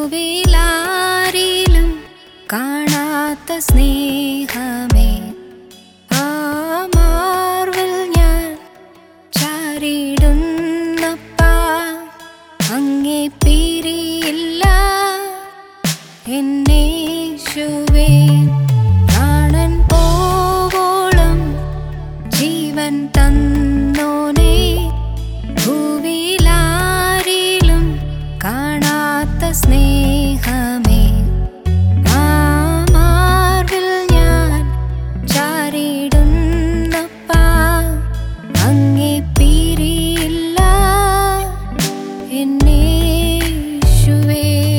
ഭൂവിലാരിലും കാണാത്ത സ്നേഹമേ ആ മാർവിൽ ഞാൻ ചാരിടുന്നപ്പാ അങ്ങേ പിരിയില്ല എന്നേശുവേ പ്രാണൻ പോവോളം ജീവൻ തന്നോനേ ഭൂവിലാരിലും കാണാത്ത സ്നേഹമേ ആ മാർവിൽ ഞാൻ ചാരിടുന്നപ്പാ അങ്ങേ പിരിയില്ല എന്നേശുവേ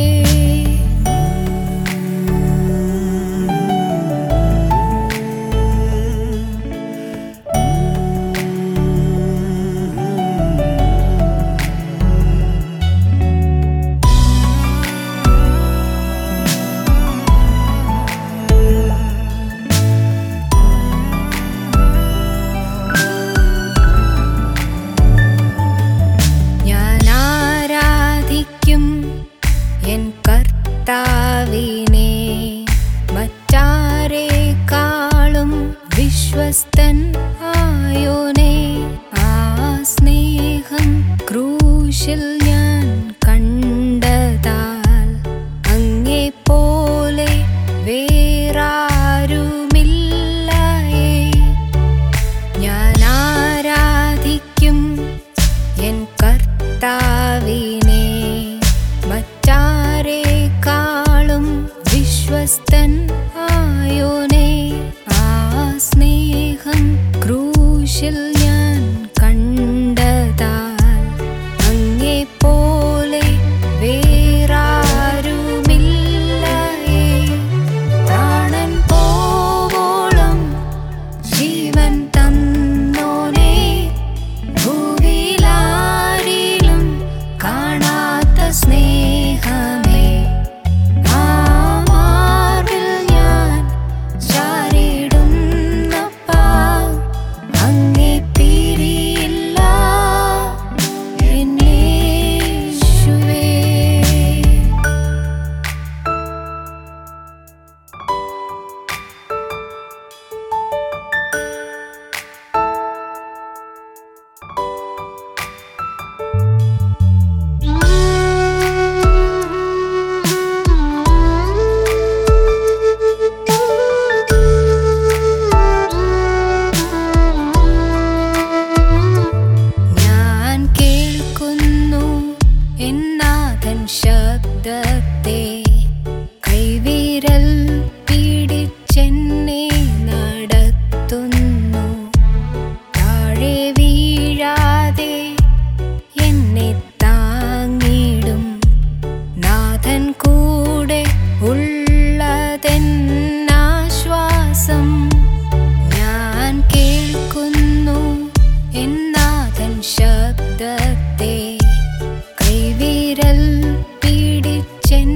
ഞാൻ ആരാധിക്കും എൻ കർത്താവിനെ മറ്റാരേക്കാളും വിശ്വസ്തൻ ആയോനെ ആ സ്നേഹം ക്രൂശിൽ ഞാൻ കണ്ടതാൽ അങ്ങേ പോലെ വേറാരുമില്ലയേ ഞാൻ ആരാധിക്കും എൻ കർത്താവിനെ മറ്റാരേക്കാളും വിശ്വസ്തൻ ആയോനെ ആ സ്നേഹം ക്രൂശിൽ ഞാൻ കണ്ടതാൽ അങ്ങേ പോലെ വേറാരുമില്ലയേ പ്രാണൻ പോവോളം ജീവൻ തന്നോനേ ഭൂവിലാരിലും കാണാത്ത സ്നേഹമേ ആ മാർവിൽ ഞാൻ ചാരിടുന്നപ്പാ അങ്ങേ പിരിയില്ല എന്നേശുവേ ഞാൻ കേൾക്കുന്നു എന്നാഥൻ ശബ്ദത്തെ കൈവിരൽ പിടിച്ചെന്നെ നടത്തുന്നു താഴെ വീഴാതെ എന്നെ താങ്ങിടും നാഥൻ കൂടെ ഉള്ളതെന്നാശ്വാസം ഞാൻ കേൾക്കുന്നു എന്നാഥൻ ശബ്ദത്തെ കൈവിരൽ പിടിച്ചെന്നെ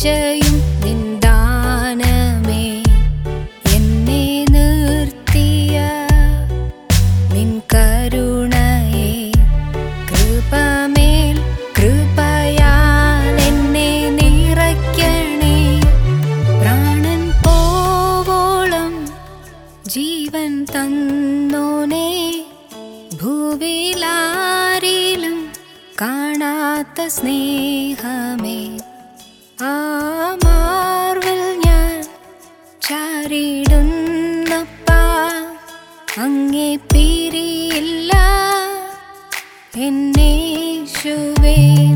രക്ഷയും നിന്ദാനമേ എന്നെ നിർത്തിയ നിൻ കരുണയെ കൃപമേൽ കൃപയാൽ എന്നെ നിറയ്ക്കണേ പ്രാണൻ പോവോളം ജീവൻ തന്നോനേ ഭൂവിലാരിലും കാണാത്ത സ്നേഹമേ ആ മാർവിൽ ഞാൻ ചാരിടുന്നപ്പാ അങ്ങേ പിരിയില്ല എന്നേശുവേ